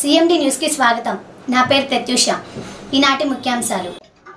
CMD న్యూస్కి స్వాగతం నా పేరు ప్రత్యూష ఈనాటి ముఖ్యాంశాలు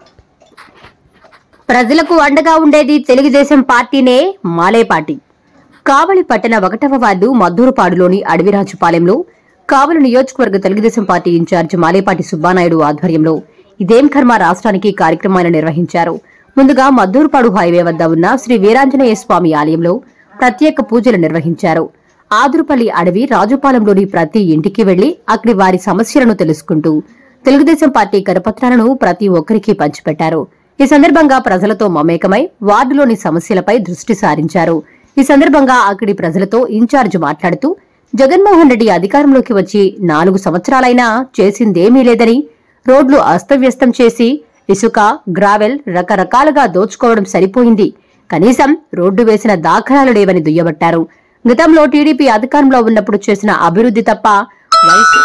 ప్రజలకు అండగా ఉండేది తెలుగుదేశం పార్టీనే మాలే పార్టీ కావలి పట్టణ ఒకటవ వార్డు మద్దూరుపాడులోని అడవిరాజుపాలెంలో కావలి నియోజకవర్గ తెలుగుదేశం పార్టీ ఇన్ఛార్జ్ మాలేపాటి సుబ్బానాయుడు ఆధ్వర్యంలో ఇదేం కర్మ రాష్ట్రానికి కార్యక్రమాన్ని నిర్వహించారు ముందుగా మద్దూరుపాడు హైవే వద్ద ఉన్న శ్రీ వీరాంజనేయ స్వామి ఆలయంలో ప్రత్యేక పూజలు నిర్వహించారు ఆదురుపల్లి అడవి రాజుపాలెంలోని ప్రతి ఇంటికి వెళ్లి అక్కడి వారి సమస్యలను తెలుసుకుంటూ తెలుగుదేశం పార్టీ కరపత్రాలను ప్రతి ఒక్కరికి పంచిపెట్టారు ఈ సందర్భంగా ప్రజలతో మమేకమై వార్డులోని సమస్యలపై దృష్టి సారించారు ఈ సందర్భంగా అక్కడి ప్రజలతో ఇన్ఛార్జ్ మాట్లాడుతూ జగన్మోహన్ రెడ్డి అధికారంలోకి వచ్చి నాలుగు సంవత్సరాలైనా చేసిందేమీ లేదని రోడ్లు అస్తవ్యస్తం చేసి ఇసుక గ్రావెల్ రకరకాలుగా దోచుకోవడం సరిపోయింది కనీసం రోడ్డు వేసిన దాఖలాలు లేవని దుయ్యబట్టారు గతంలో టీడీపీ అధికారంలో ఉన్నప్పుడు చేసిన అభివృద్ధి తప్ప వైఎస్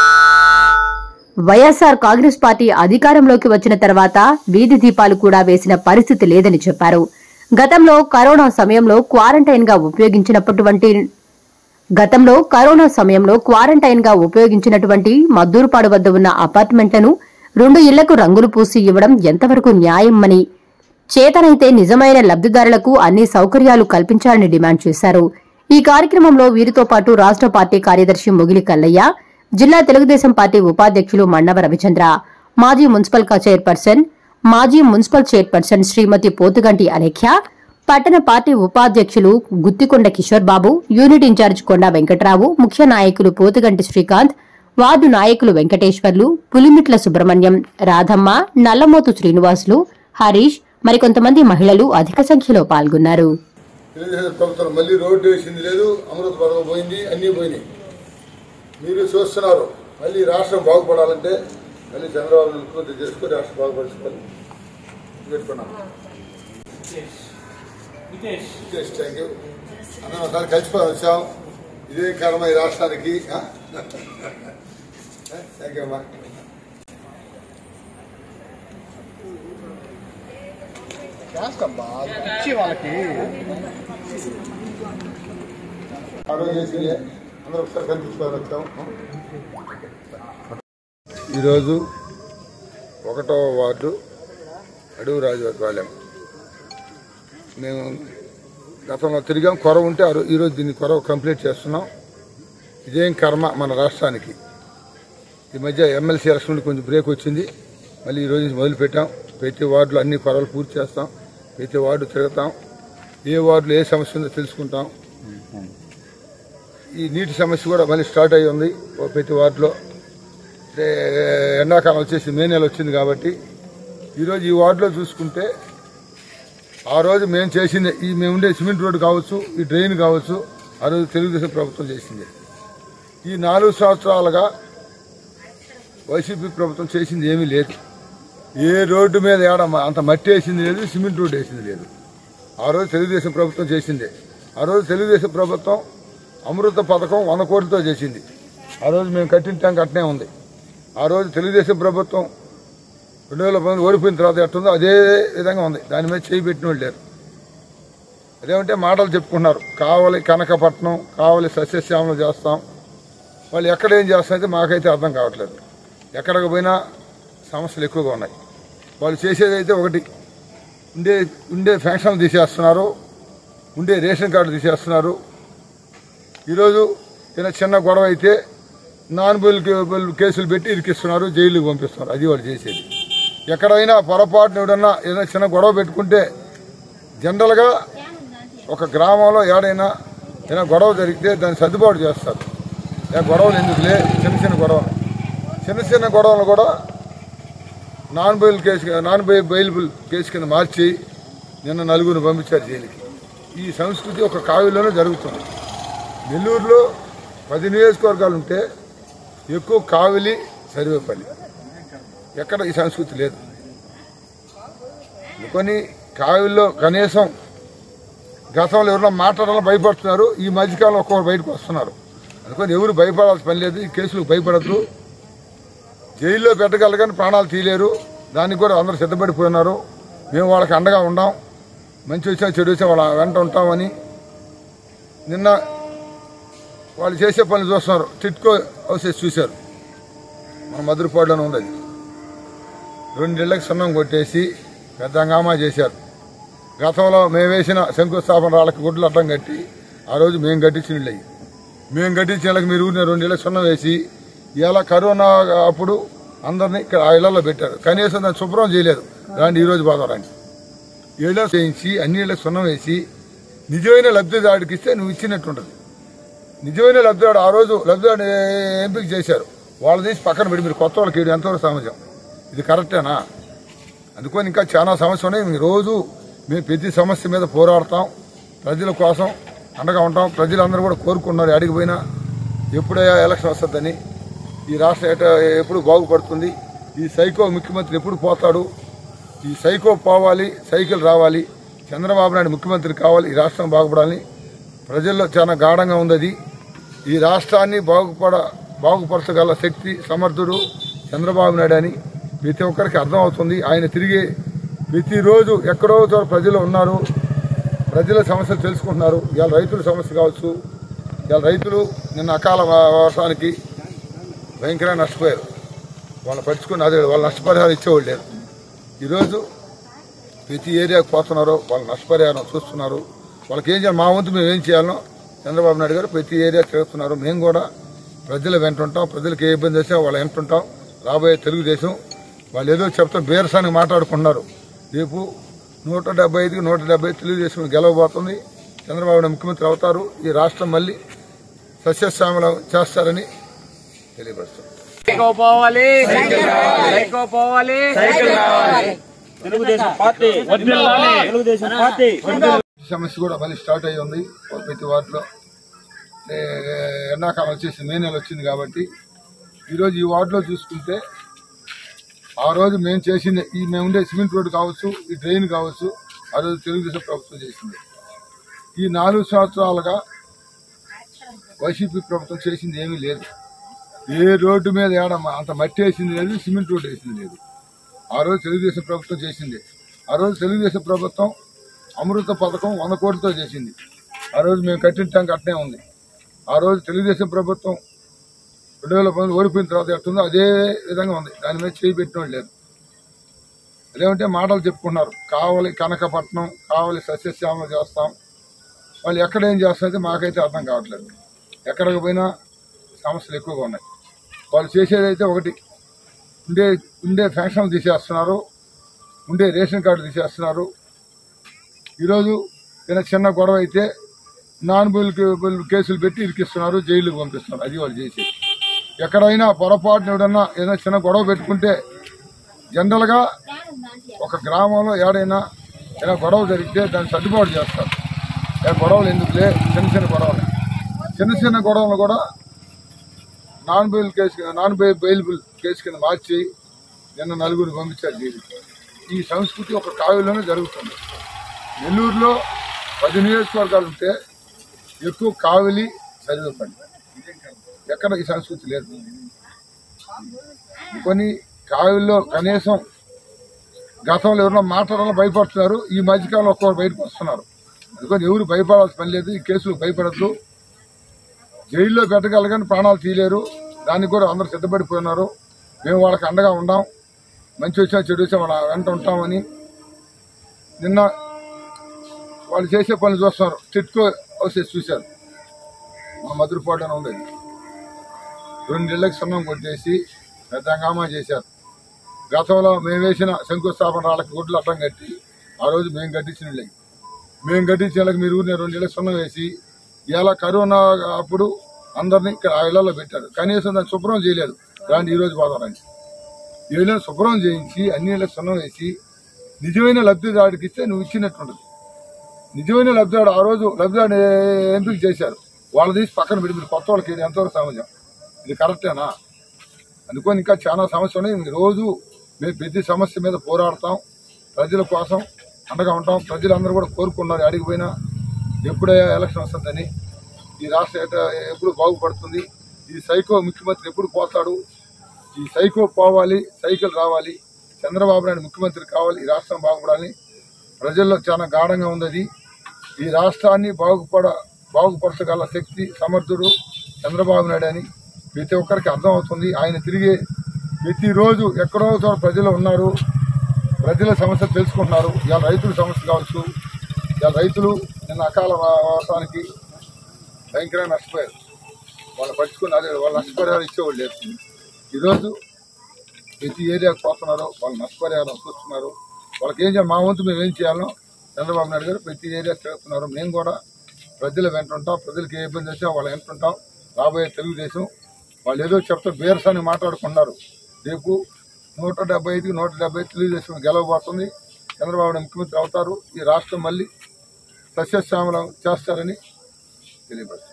వైఎస్ఆర్ కాంగ్రెస్ పార్టీ అధికారంలోకి వచ్చిన తర్వాత వీధి దీపాలు కూడా వేసిన పరిస్థితి లేదని చెప్పారు గతంలో కరోనా సమయంలో క్వారంటైన్ గా ఉపయోగించినటువంటి గతంలో కరోనా సమయంలో క్వారంటైన్ గా ఉపయోగించినటువంటి మద్దూరుపాడు వద్ద ఉన్న అపార్ట్మెంట్లను రెండు ఇళ్లకు రంగులు పూసి ఇవ్వడం ఎంతవరకు న్యాయమని చేతనైతే నిజమైన లబ్ధిదారులకు అన్ని సౌకర్యాలు కల్పించాలని డిమాండ్ చేశారు ఈ కార్యక్రమంలో వీరితో పాటు రాష్ట్ర పార్టీ కార్యదర్శి ముగిలి కల్లయ్య జిల్లా తెలుగుదేశం పార్టీ ఉపాధ్యక్షులు మన్నవ రవిచంద్ర మాజీ మున్సిపల్ కా చైర్పర్సన్ మాజీ మున్సిపల్ చైర్పర్సన్ శ్రీమతి పోతుగంటి అలేఖ్య పట్టణ పార్టీ ఉపాధ్యక్షులు గుత్తికొండ కిషోర్ బాబు యూనిట్ ఇన్ఛార్జ్ కొండ వెంకట్రావు ముఖ్య నాయకులు పోతుగంటి శ్రీకాంత్ వార్డు నాయకులు వెంకటేశ్వర్లు పులిమిట్ల సుబ్రహ్మణ్యం రాధమ్మ నల్లమోతు శ్రీనివాసులు హరీష్ మరికొంతమంది మహిళలు అధిక సంఖ్యలో పాల్గొన్నారు తెలుగుదేశం ప్రభుత్వం మళ్ళీ రోడ్డు వేసింది లేదు అమృత పథకం పోయింది అన్నీ పోయినాయి మీరు చూస్తున్నారు మళ్ళీ రాష్ట్రం బాగుపడాలంటే మళ్ళీ చంద్రబాబు ముఖ్యమంత్రి చేసుకుని రాష్ట్రం బాగుపరచుకోవాలి పెట్టుకున్నాం వికేష్ థ్యాంక్ యూ అన్న ఒకసారి కలిసిపోయి వచ్చాం ఇదే కర్మ ఈ రాష్ట్రానికి థ్యాంక్ యూ అమ్మా ఆరోగ్య చేసి అందరూ ఒకసారి కనిపించుకొని వచ్చాం ఈరోజు ఒకటో వార్డు అడుగు రాజుపాలెం మేము గతంలో తిరిగాం కొరవ ఉంటే ఆ రో- ఈరోజు దీన్ని కొరవ కంప్లీట్ చేస్తున్నాం ఇదేం కర్మ మన రాష్ట్రానికి ఈ మధ్య ఎమ్మెల్సీ ఎలక్షన్ నుండి కొంచెం బ్రేక్ వచ్చింది మళ్ళీ ఈ రోజు నుంచి మొదలు పెట్టాం ప్రతి వార్డులో అన్ని కొరవలు పూర్తి చేస్తాం ప్రతి వార్డు తిరుగుతాం ఏ వార్డులో ఏ సమస్య ఉందో తెలుసుకుంటాం ఈ నీటి సమస్య కూడా మళ్ళీ స్టార్ట్ అయ్యి ఉంది ఓ ప్రతి వార్డులో అంటే ఎండాకాలం వచ్చేసి మే నెల వచ్చింది కాబట్టి ఈరోజు ఈ వార్డులో చూసుకుంటే ఆ రోజు మేము చేసింది ఈ మేము ఉండే సిమెంట్ రోడ్డు కావచ్చు ఈ డ్రైన్ కావచ్చు ఆ రోజు తెలుగుదేశం ప్రభుత్వం చేసింది ఈ నాలుగు సంవత్సరాలుగా వైసీపీ ప్రభుత్వం చేసింది ఏమీ లేదు ఏ రోడ్డు మీద ఏడ మ- అంత మట్టి వేసింది లేదు సిమెంట్ రోడ్డు వేసింది లేదు ఆ రోజు తెలుగుదేశం ప్రభుత్వం చేసిందే ఆ రోజు తెలుగుదేశం ప్రభుత్వం అమృత పథకం వంద కోట్లతో చేసింది ఆ రోజు మేము కట్టిన ట్యాంక్ అట్నే ఉంది ఆ రోజు తెలుగుదేశం ప్రభుత్వం రెండు వేల పంతొమ్మిది ఓడిపోయిన తర్వాత ఎట్టుందో అదే విధంగా ఉంది దాని మీద చేయి పెట్టిన వాళ్ళు లేరు అదేమంటే మాటలు చెప్పుకున్నారు కావలి కనకపట్నం కావలి సస్యశ్యామలు చేస్తాం వాళ్ళు ఎక్కడ ఏం చేస్తారైతే మాకైతే అర్థం కావట్లేదు ఎక్కడికి పోయినా సమస్యలు ఎక్కువగా ఉన్నాయి వాళ్ళు చేసేది అయితే ఒకటి ఉండే ఉండే పెన్షన్లు తీసేస్తున్నారు ఉండే రేషన్ కార్డు తీసేస్తున్నారు ఈరోజు ఏదైనా చిన్న గొడవ అయితే నాన్ బెయిల్ కేసులు పెట్టి ఇరికిస్తున్నారు జైలుకి పంపిస్తున్నారు అది వాళ్ళు చేసేది ఎక్కడైనా పొరపాటున ఎవడన్నా ఏదైనా చిన్న గొడవ పెట్టుకుంటే జనరల్గా ఒక గ్రామంలో ఏడైనా ఏదైనా గొడవ జరిగితే దాన్ని సర్దుబాటు చేస్తారు ఏ గొడవలు ఎందుకులే చిన్న చిన్న గొడవలు చిన్న చిన్న గొడవలు కూడా non bail case non bail bailable case కింద మార్చి నిన్న నలుగురిని పంపించారు జైలుకి ఈ సంస్కృతి ఒక కావిలోనే జరుగుతుంది నెల్లూరులో పది నియోజకవర్గాలు ఉంటే ఎక్కువ కావిలి సర్వేపల్లి ఎక్కడ ఈ సంస్కృతి లేదు కొన్ని కావిల్లో కనీసం గతంలో ఎవరైనా మాట్లాడాలని భయపడుతున్నారు ఈ మధ్యకాలంలో ఒక్కొక్కరు బయటకు వస్తున్నారు అందుకని ఎవరు భయపడాల్సిన పని లేదు ఈ కేసులకు భయపడద్దు జైల్లో పెట్టగలగానే ప్రాణాలు తీయలేరు దానికి కూడా అందరూ సిద్ధపడిపోయినారు మేము వాళ్ళకి అండగా ఉండాం మంచి వచ్చినా చెడు వచ్చినా వాళ్ళ వెంట ఉంటామని నిన్న వాళ్ళు చేసే పనులు చూస్తున్నారు టిట్కో హౌసెస్ చూశారు మన మధురపాడులోనే ఉంది అది రెండేళ్లకు సున్నం కొట్టేసి పెద్ద హంగామా చేశారు గతంలో మేము వేసిన శంకుస్థాపన రాళ్ళకి గుడ్లు అడ్డం కట్టి ఆ రోజు మేము కట్టించిన ఇళ్ళు అయ్యి మేము కట్టించిన ఇళ్ళకి మీరు ఊరిన రెండేళ్ళకి సున్నం వేసి ఇలా కరోనా అప్పుడు అందరినీ ఇక్కడ ఆ ఇళ్లలో పెట్టారు కనీసం దాన్ని శుభ్రం చేయలేదు దాన్ని ఈ రోజు బాధరండి ఏళ్ళ చేయించి అన్ని ఇళ్ళకి సున్నం వేసి నిజమైన లబ్ధిదారుడికి ఇస్తే నువ్వు ఇచ్చినట్టు ఉంటుంది నిజమైన లబ్ధిదారుడు ఆ రోజు లబ్ధిదారుడు ఎంపిక చేశారు వాళ్ళు తీసి పక్కన పెట్టి మీరు కొత్త వాళ్ళకి ఇవ్వడం ఎంతవరకు సమాజం ఇది కరెక్టేనా అందుకని ఇంకా చాలా సమస్యలు ఉన్నాయి మీ రోజు మేము ప్రతి సమస్య మీద పోరాడతాం ప్రజల కోసం అండగా ఉంటాం ప్రజలందరూ కూడా కోరుకున్నారు అడిగిపోయినా ఎప్పుడయ్యా ఎలక్షన్ వస్తుందని ఈ రాష్ట్రం ఎట ఎప్పుడు బాగుపడుతుంది ఈ సైకో ముఖ్యమంత్రి ఎప్పుడు పోతాడు ఈ సైకో పోవాలి సైకిల్ రావాలి చంద్రబాబు నాయుడు ముఖ్యమంత్రి కావాలి ఈ రాష్ట్రం బాగుపడాలని ప్రజల్లో చాలా గాఢంగా ఉంది అది ఈ రాష్ట్రాన్ని బాగుపడ బాగుపరచగల శక్తి సమర్థుడు చంద్రబాబు నాయుడు అని ప్రతి ఒక్కరికి అర్థమవుతుంది ఆయన తిరిగి ప్రతిరోజు ఎక్కడో చోట ప్రజలు ఉన్నారు ప్రజల సమస్యలు తెలుసుకుంటున్నారు ఇవాళ రైతుల సమస్య కావచ్చు ఇవాళ రైతులు నిన్న అకాల వర్షానికి భయంకరంగా నష్టపోయారు వాళ్ళని పట్టించుకుని అదే వాళ్ళు నష్టపరిహారం ఇచ్చేవాళ్ళు లేరు ఈరోజు ప్రతి ఏరియాకు పోతున్నారు వాళ్ళు నష్టపరిహారం చూస్తున్నారు వాళ్ళకి ఏం చేయాలి మా వంతు మేము ఏం చేయాలో చంద్రబాబు నాయుడు గారు ప్రతి ఏరియా తిరుగుతున్నారు మేము కూడా ప్రజలు వెంటుంటాం ప్రజలకు ఏ ఇబ్బంది వచ్చినా వాళ్ళు వెంటుంటాం రాబోయే తెలుగుదేశం వాళ్ళు ఏదో చెప్తాం బీరసానికి మాట్లాడుకుంటున్నారు రేపు నూట డెబ్బై ఐదుకి నూట డెబ్బై తెలుగుదేశం గెలవబోతుంది చంద్రబాబు నాయుడు ముఖ్యమంత్రి అవుతారు ఈ రాష్ట్రం మళ్ళీ సస్యశ్యామలం చేస్తారని తెలియపరుస్తారు సైకో పోవాలి సైకో పోవాలి తెలుగుదేశం పార్టీ తెలుగుదేశం పార్టీ ఈ సమస్య కూడా మళ్ళీ స్టార్ట్ అయ్యి ఉంది ప్రతి వార్డులో ఏ, ఎండాకాలం వచ్చేసి మే నెల వచ్చింది కాబట్టి ఈరోజు ఈ వార్డులో చూసుకుంటే ఆ రోజు మేము చేసింది ఈ మేము ఉండే సిమెంట్ రోడ్డు కావచ్చు ఈ డ్రైన్ కావచ్చు ఆ రోజు తెలుగుదేశం ప్రభుత్వం చేసింది ఈ నాలుగు సంవత్సరాలుగా వైసీపీ ప్రభుత్వం చేసింది ఏమీ లేదు ఏ రోడ్డు మీద ఏడ అంత మట్టి వేసింది లేదు సిమెంట్ రోడ్డు వేసింది లేదు ఆ రోజు తెలుగుదేశం ప్రభుత్వం చేసింది ఆ రోజు తెలుగుదేశం ప్రభుత్వం అమృత పథకం వంద కోట్లతో చేసింది ఆ రోజు మేము కట్టిన ట్యాంక్ అట్నే ఉంది ఆ రోజు తెలుగుదేశం ప్రభుత్వం రెండు వేల పంతొమ్మిది ఓడిపోయిన తర్వాత ఎట్టుందో అదే విధంగా ఉంది దాని మీద చేయి పెట్టిన వాళ్ళు లేరు అదేమంటే మాటలు చెప్పుకున్నారు కావలి కనకపట్నం కావలి సస్యశ్యామలు చేస్తాం వాళ్ళు ఎక్కడ ఏం చేస్తారైతే మాకైతే అర్థం కావట్లేదు ఎక్కడికి పోయినా సమస్యలు ఎక్కువగా ఉన్నాయి వాళ్ళు చేసేదైతే ఒకటి ఉండే ఉండే ఫ్యాక్షన్లు తీసేస్తున్నారు ఉండే రేషన్ కార్డు తీసేస్తున్నారు ఈరోజు ఏదైనా చిన్న గొడవ అయితే నాన్ బుల్ కేసులు పెట్టి ఇరికిస్తున్నారు జైలుకు పంపిస్తున్నారు అది వాళ్ళు చేసేది ఎక్కడైనా పొరపాటున ఎవడన్నా ఏదైనా చిన్న గొడవ పెట్టుకుంటే జనరల్గా ఒక గ్రామంలో ఏడైనా ఏదైనా గొడవ జరిగితే దాన్ని సర్దుబాటు చేస్తారు ఏ గొడవలు ఎందుకులే చిన్న చిన్న గొడవలు చిన్న చిన్న గొడవలు కూడా నాన్ బెయిల్ కేసు కింద నాన్ బెయిల్ బెయిలబుల్ కేసు కింద మార్చి నిన్న నలుగురు పంపించారు జైలుకి ఈ సంస్కృతి ఒక కావ్యంలోనే జరుగుతుంది నెల్లూరులో పది నియోజకవర్గాలు ఉంటే ఎక్కువ కావలి సరిదపండి ఎక్కడ ఈ సంస్కృతి లేదు కొన్ని కావిల్లో కనీసం గతంలో ఎవరైనా మాట్లాడాలని భయపడుతున్నారు ఈ మధ్యకాలంలో ఒక్కొక్కరు బయటకు వస్తున్నారు అందుకని ఎవరు భయపడాల్సిన పని లేదు ఈ కేసులు భయపడద్దు జైల్లో పెట్టగలగాని ప్రాణాలు తీయలేరు దానికి కూడా అందరూ సిద్ధపడిపోయినారు మేము వాళ్ళకి అండగా ఉండాం మంచి వచ్చినా చెడు వచ్చినా వాళ్ళ వెంట ఉంటామని నిన్న వాళ్ళు చేసే పనులు చూస్తున్నారు చిట్కో హౌసెస్ చూశారు మా మధురపాడులోనే ఉంది అది. రెండేళ్లకు సున్నం కొట్టేసి పెద్ద హంగామా చేశారు గతంలో మేము వేసిన శంకుస్థాపన రాళ్ళకి గుడ్లు అడ్డం కట్టి ఆ రోజు మేము కట్టించిన ఇళ్ళకి మేము కట్టించిన ఇళ్ళకి మీరు ఊరిని రెండేళ్ళకి సున్నం వేసి ఇలా కరోనా అప్పుడు అందరినీ ఇక్కడ ఆ ఇళ్లలో పెట్టారు కనీసం దాన్ని శుభ్రం చేయలేదు దాన్ని ఈ రోజు బాధరండి ఏళ్ళని శుభ్రం చేయించి అన్ని ఇళ్ళకి సున్నం వేసి నిజమైన లబ్ధిదారుడికి ఇస్తే నువ్వు ఇచ్చినట్టుండదు నిజమైన లబ్ధిదారుడు ఆ రోజు లబ్ధిదారుడు ఎంపిక చేశారు వాళ్ళు తీసి పక్కన పెట్టి మీరు కొత్త వాళ్ళకి ఇది ఎంతవరకు సమాజం ఇది కరెక్టేనా అందుకని ఇంకా చాలా సమస్యలు ఉన్నాయి ఈ రోజు మేము ప్రతి సమస్య మీద పోరాడతాం ప్రజల కోసం అండగా ఉంటాం ప్రజలందరూ కూడా కోరుకున్నారు అడిగిపోయినా ఎప్పుడయ్యా ఎలక్షన్ వస్తుందని ఈ రాష్ట్రం ఎట- ఎప్పుడు బాగుపడుతుంది ఈ సైకో ముఖ్యమంత్రి ఎప్పుడు పోతాడు ఈ సైకో పోవాలి సైకిల్ రావాలి చంద్రబాబు నాయుడు ముఖ్యమంత్రి కావాలి ఈ రాష్ట్రం బాగుపడాలని ప్రజల్లో చాలా గాఢంగా ఉంది అది ఈ రాష్ట్రాన్ని బాగుపడ బాగుపరచగల శక్తి సమర్థుడు చంద్రబాబు నాయుడు అని ప్రతి ఒక్కరికి అర్థమవుతుంది ఆయన తిరిగి ప్రతిరోజు ఎక్కడో చోట ప్రజలు ఉన్నారు ప్రజల సమస్యలు తెలుసుకుంటున్నారు ఇవాళ రైతుల సమస్య కావచ్చు ఇవాళ రైతులు నిన్న అకాల వర్షానికి భయంకరంగా నష్టపోయారు వాళ్ళు పట్టుకుని అదే వాళ్ళు నష్టపరిహారం ఇచ్చేవాళ్ళు లేదు ఈరోజు ప్రతి ఏరియాకు పోతున్నారు వాళ్ళు నష్టపరిహారం చూస్తున్నారు వాళ్ళకి ఏం చేయాలి మా వంతు మేము ఏం చేయాలో చంద్రబాబు నాయుడు గారు ప్రతి ఏరియా చేస్తున్నారు మేము కూడా ప్రజల వెంట ఉంటాం ప్రజలకు ఏ ఇబ్బంది వచ్చినా వాళ్ళ వెంట ఉంటాం రాబోయే తెలుగుదేశం వాళ్ళు ఏదో చెప్తే బీరస్ అని మాట్లాడుకున్నారు రేపు నూట డెబ్బై ఐదుకి నూట డెబ్బై తెలుగుదేశం గెలవబోతుంది చంద్రబాబు నాయుడు ముఖ్యమంత్రి అవుతారు ఈ రాష్ట్రం మళ్ళీ సస్యశ్యామలం చేస్తారని తెలియపరుస్తారు